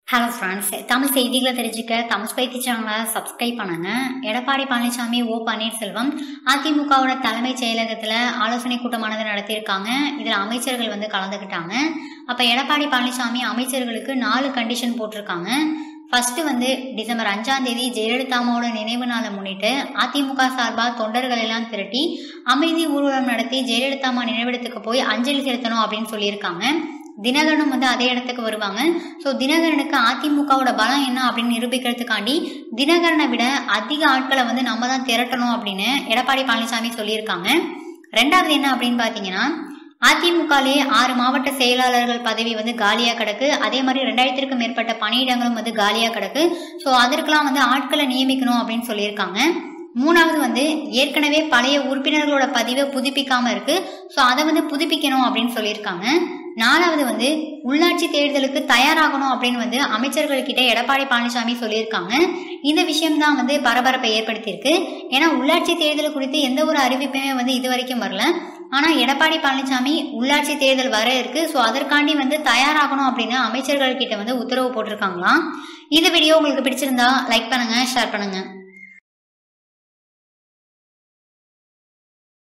hello friends Tamil செய்திகளை தெரிஞ்சுக்க தமிழ் பைத்தி சேனலை சப்ஸ்கிரைப் பண்ணுங்க எடப்பாடி பழனிசாமி ஓ பன்னீர்செல்வம் அதிமுகவோட தலைமைச் செயலகத்தில் ஆலோசனை கூட்டமானது நடத்தியிருக்காங்க இதில் அமைச்சர்கள் வந்து கலந்துக்கிட்டாங்க அப்போ எடப்பாடி பழனிசாமி அமைச்சர்களுக்கு நாலு கண்டிஷன் போட்டிருக்காங்க ஃபர்ஸ்ட் வந்து டிசம்பர் அஞ்சாம் தேதி ஜெயலலிதாமாவோட நினைவு நாளை முன்னிட்டு அதிமுக சார்பாக தொண்டர்கள் எல்லாம் திரட்டி அமைதி ஊர்வலம் நடத்தி ஜெயலலிதாமா நினைவிடத்துக்கு போய் அஞ்சலி செலுத்தணும் அப்படின்னு சொல்லியிருக்காங்க தினகரனும் வந்து அதே இடத்துக்கு வருவாங்க ஸோ தினகரனுக்கு அதிமுகவோட பலம் என்ன அப்படின்னு நிரூபிக்கிறதுக்காண்டி தினகரனை விட அதிக ஆட்களை வந்து நம்ம தான் திரட்டணும் அப்படின்னு எடப்பாடி பழனிசாமி சொல்லியிருக்காங்க ரெண்டாவது என்ன அப்படின்னு பார்த்தீங்கன்னா அதிமுகலேயே ஆறு மாவட்ட செயலாளர்கள் பதவி வந்து காலியாக கிடக்கு அதே மாதிரி ரெண்டாயிரத்திற்கும் மேற்பட்ட பணியிடங்களும் வந்து காலியாக கிடக்கு ஸோ அதற்கெல்லாம் வந்து ஆட்களை நியமிக்கணும் அப்படின்னு சொல்லியிருக்காங்க மூணாவது வந்து ஏற்கனவே பழைய உறுப்பினர்களோட பதிவை புதுப்பிக்காம இருக்கு ஸோ அதை வந்து புதுப்பிக்கணும் அப்படின்னு சொல்லியிருக்காங்க நாலாவது வந்து உள்ளாட்சி தேர்தலுக்கு தயாராகணும் அப்படின்னு வந்து அமைச்சர்கள்கிட்ட எடப்பாடி பழனிசாமி சொல்லியிருக்காங்க இந்த விஷயம்தான் வந்து பரபரப்பை ஏற்படுத்தியிருக்கு ஏன்னா உள்ளாட்சி தேர்தல் குறித்து எந்த ஒரு அறிவிப்புமே வந்து இது வரைக்கும் வரல ஆனால் எடப்பாடி பழனிசாமி உள்ளாட்சி தேர்தல் வர இருக்கு ஸோ அதற்காண்டி வந்து தயாராகணும் அப்படின்னு அமைச்சர்கள் கிட்ட வந்து உத்தரவு போட்டிருக்காங்களாம் இந்த வீடியோ உங்களுக்கு பிடிச்சிருந்தா லைக் பண்ணுங்க ஷேர் பண்ணுங்க